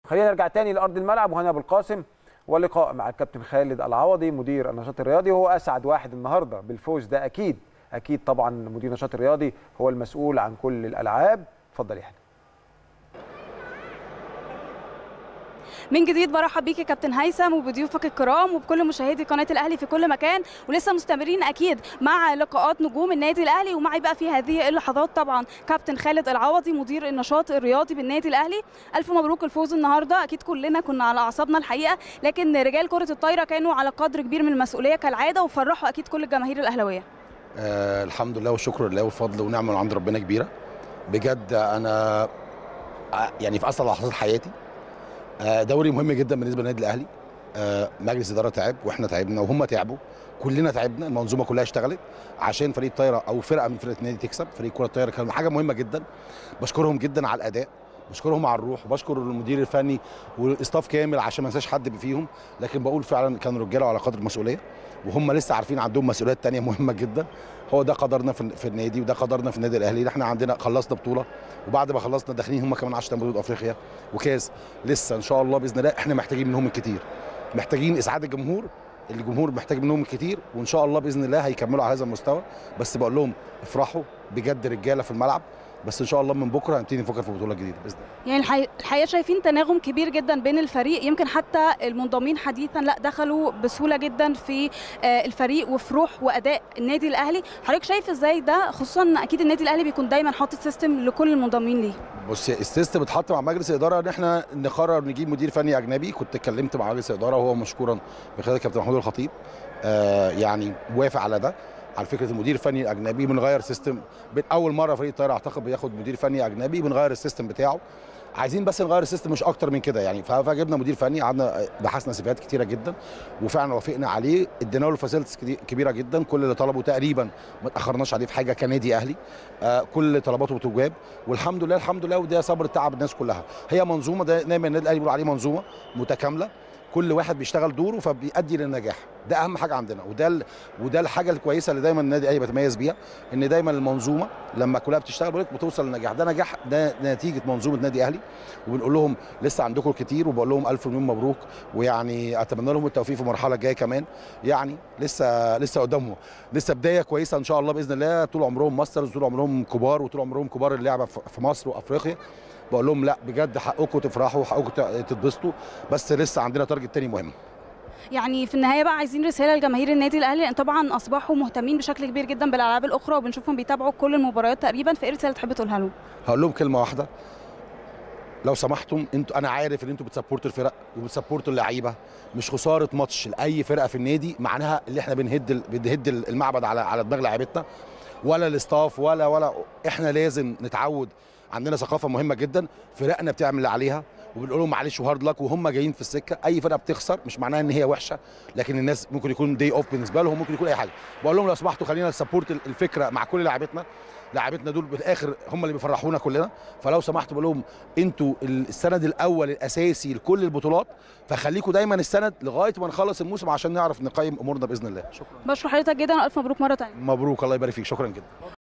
خلينا نرجع تاني لارض الملعب وهنا ابو القاسم ولقاء مع الكابتن خالد العوضي مدير النشاط الرياضي وهو اسعد واحد النهارده بالفوز ده اكيد اكيد طبعا مدير النشاط الرياضي هو المسؤول عن كل الالعاب اتفضل يا حاج من جديد برحب بيك يا كابتن هيثم وبضيوفك الكرام وبكل مشاهدي قناه الاهلي في كل مكان ولسه مستمرين اكيد مع لقاءات نجوم النادي الاهلي ومعي بقى في هذه اللحظات طبعا كابتن خالد العوضي مدير النشاط الرياضي بالنادي الاهلي الف مبروك الفوز النهارده اكيد كلنا كنا على اعصابنا الحقيقه لكن رجال كره الطايره كانوا على قدر كبير من المسؤوليه كالعاده وفرحوا اكيد كل الجماهير الاهلاويه آه الحمد لله والشكر لله والفضل ونعمه من عند ربنا كبيره بجد انا آه، يعني في اصل لحظات حياتي آه دوري مهم جدا بالنسبه للنادي الاهلي آه مجلس اداره تعب واحنا تعبنا وهم تعبوا كلنا تعبنا المنظومه كلها اشتغلت عشان فريق الطايره او فرقه من فرقه النادي تكسب فريق كره الطايره كان حاجه مهمه جدا بشكرهم جدا على الاداء بشكرهم على الروح وبشكر المدير الفني والاستاف كامل عشان ما انساش حد فيهم لكن بقول فعلا كانوا رجاله على قدر المسؤوليه وهم لسه عارفين عندهم مسؤوليات تانية مهمه جدا هو ده قدرنا في, في النادي وده قدرنا في النادي الاهلي احنا عندنا خلصنا بطوله وبعد ما خلصنا داخلين هم كمان 10 بطوله افريقيا وكاس لسه ان شاء الله باذن الله احنا محتاجين منهم الكتير محتاجين اسعاد الجمهور الجمهور محتاج منهم الكتير وان شاء الله باذن الله هيكملوا على هذا المستوى بس بقول لهم افرحوا بجد رجاله في الملعب بس ان شاء الله من بكره هنبتدي نفكر في بطوله جديده باذن الله يعني الحقيقه الحقيقة شايفين تناغم كبير جدا بين الفريق يمكن حتى المنضمين حديثا لا دخلوا بسهوله جدا في آه، الفريق وفي روح واداء النادي الاهلي حضرتك شايف ازاي ده خصوصا ان اكيد النادي الاهلي بيكون دايما حاطط سيستم لكل المنضمين ليه بص السيستم اتحط مع مجلس الاداره ان احنا نقرر نجيب مدير فني اجنبي كنت اتكلمت مع مجلس الاداره وهو مشكورا بقياده كابتن محمود الخطيب آه يعني وافق على ده على فكره المدير الفني الاجنبي بنغير سيستم بين اول مره فريق الطايره اعتقد بياخد مدير فني اجنبي بنغير السيستم بتاعه عايزين بس نغير السيستم مش اكتر من كده يعني ف- فجبنا مدير فني قعدنا بحثنا سيفيهات كتيره جدا وفعلا وافقنا عليه ادينا له فاسيلتيز كبيره جدا كل اللي طلبه تقريبا ما تاخرناش عليه في حاجه كنادي اهلي آه كل طلباته بتجاب والحمد لله الحمد لله وده صبر تعب الناس كلها هي منظومه ده دايما النادي الاهلي بيقول عليه منظومه متكامله كل واحد بيشتغل دوره فبيؤدي للنجاح ده اهم حاجه عندنا وده ال... وده الحاجه الكويسه اللي دايما النادي الاهلي بيتميز بيها ان دايما المنظومه لما كلها بتشتغل بقول لك بتوصل للنجاح ده نجاح ده نتيجه منظومه النادي الاهلي وبنقول لهم لسه عندكم كتير وبقول لهم الف مليون مبروك ويعني اتمنى لهم التوفيق في المرحله الجايه كمان يعني لسه لسه قدامهم لسه بدايه كويسه ان شاء الله باذن الله طول عمرهم ماسترز طول عمرهم كبار وطول عمرهم كبار اللعبه في في مصر وافريقيا بقول لهم لا بجد حقكم تفرحوا وحقكم تتبسطوا بس لسه عندنا تارجت تاني مهم يعني في النهايه بقى عايزين رساله لجماهير النادي الاهلي لان طبعا اصبحوا مهتمين بشكل كبير جدا بالالعاب الاخرى وبنشوفهم بيتابعوا كل المباريات تقريبا فايه رساله تحب تقولها لهم هقول لهم كلمه واحده لو سمحتم انتوا انا عارف ان انتوا بتسبورتوا الفرق وبتسبورتوا اللعيبه مش خساره ماتش لاي فرقه في النادي معناها اللي احنا بنهد ال- بنهد المعبد على على دماغ لعيبتنا ولا الاستاف ولا ولا احنا لازم نتعود عندنا ثقافه مهمه جدا فرقنا بتعمل اللي عليها وبنقول لهم معلش وهارد لك وهم جايين في السكه اي فرقه بتخسر مش معناها ان هي وحشه لكن الناس ممكن يكون دي اوف بالنسبه لهم ممكن يكون اي حاجه بقول لهم لو سمحتوا خلينا نسبورت الفكره مع كل لعيبتنا لعيبتنا دول بالاخر هم اللي بيفرحونا كلنا فلو سمحتوا بقول لهم انتوا السند الاول الاساسي لكل البطولات فخليكم دايما السند لغايه ما نخلص الموسم عشان نعرف نقيم امورنا باذن الله شكرا بشكر حضرتك جدا والف مبروك مره ثانيه مبروك الله يبارك فيك شكرا جدا